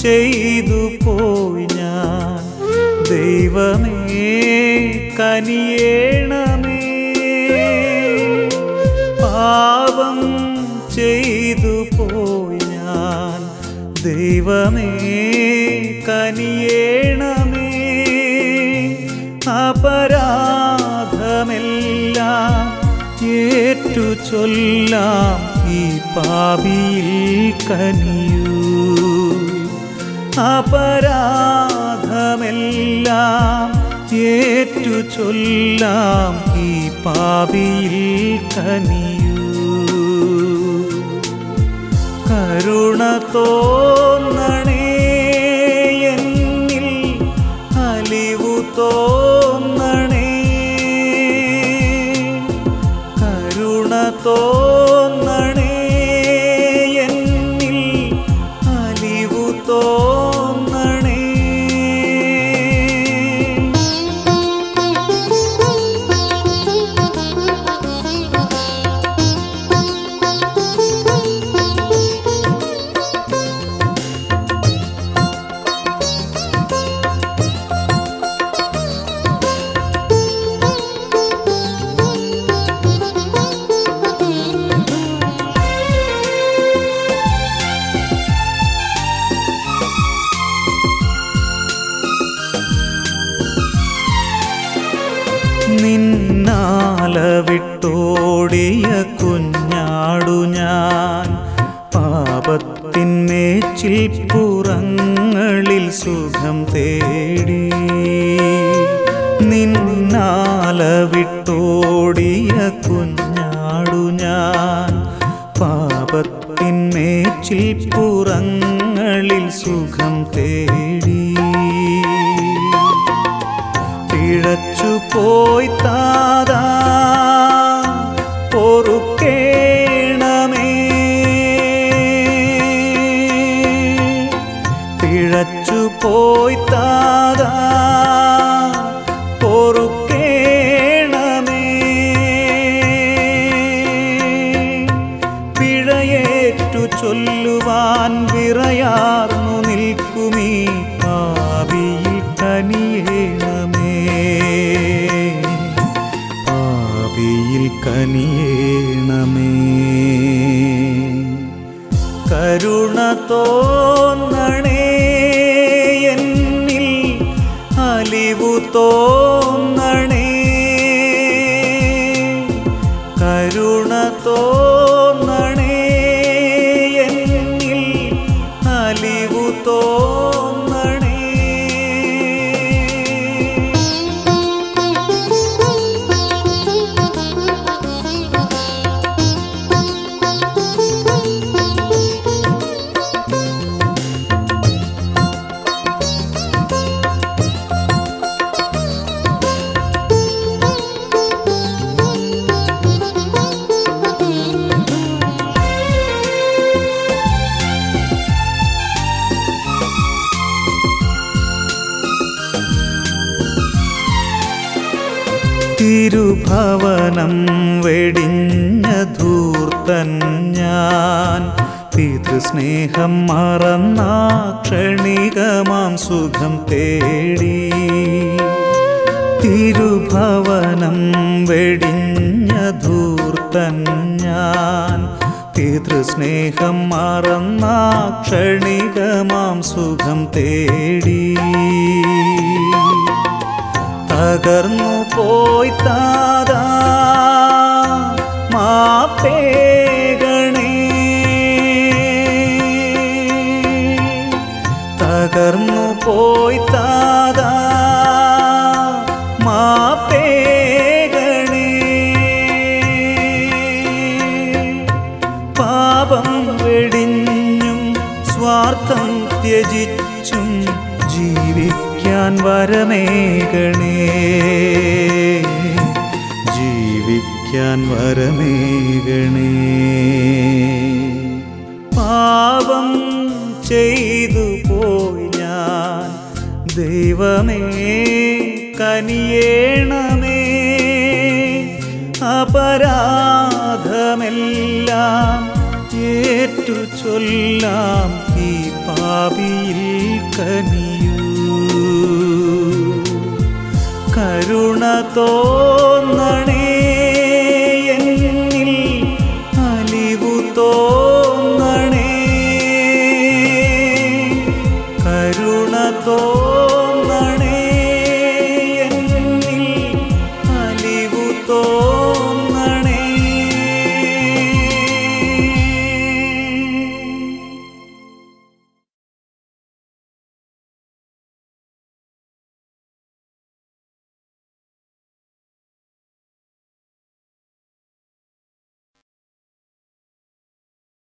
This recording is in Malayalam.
ചെയ്തു പോയി ഞാൻ ദൈവമേ കനിയേണമേ പാപം ചെയ്തു പോയി ഞാൻ ദൈവമേ കനിയേണമേ അപരാധമെല്ലാം ഏറ്റു ചൊല്ലാം ഈ പാപിയിൽ കനിയൂ അപരാധമെല്ലാം ഏറ്റു ചൊല്ലാം ഈ പാപിയിൽ കനിയൂ കരുണ തോന്നണേ എന്നിൽ അലിവു തോന്നണേ കരുണ തോന്നണേ എന്നിൽ അലിവു തോന്നണേ നിന്നാല വിട്ടോടിയ കുഞ്ഞാടു ഞാൻ പാപത്തിന്മേച്ചിൽ പുറങ്ങളിൽ സുഖം തേടി നിന്നാല വിട്ടോടിയ കുഞ്ഞാടു ഞാൻ പാപത്തിന്മേച്ചിൽ പുറങ്ങളിൽ സുഖം തേടി പിഴച്ചു പോയി താതാ പൊറുക്കേണമേ പിഴച്ചു പോയി താതാ പൊറുക്കേണമേ പിഴയേറ്റു ചൊല്ലുവാൻ വിറയാർന്നു നിൽക്കുമീ പാപിയിൽ കനിയേണമേ പാപിയിൽ കനിയേണമേ കരുണ തോന്നണേ എന്നിൽ അലിവു തോന്നണേ കരുണ തോന്നണേ എന്നിൽ അലിവു തോന്നണേ തിരുഭവനം വെടിഞ്ഞ ധൂർത്തൻ ഞാൻ പിതൃസ്നേഹം മറന്ന ക്ഷണികമാം സുഖം തേടി തിരുഭവനം വെടിഞ്ഞ ധൂർത്തൻ ഞാൻ പിതൃസ്നേഹം മറന്ന ക്ഷണികമാം സുഖം തേടി തകർന്നു പോയി താതാ മാപ്പേകണേ തകർന്നു പോയി താതാ മാപ്പേകണേ പാപം വെടിഞ്ഞും സ്വാർത്ഥം ത്യജിച്ചും ജീവിക്കാൻ വരമേകണേ ജീവിക്കാൻ വരമേകണേ പാപം ചെയ്തു പോയി ഞാൻ ദൈവമേ കനിയേണമേ അപരാധമെല്ലാം ഏറ്റു ചൊല്ലാം ഈ പാ ഭാവിയിൽ കനിയൂ കരുണ തോന്നണേ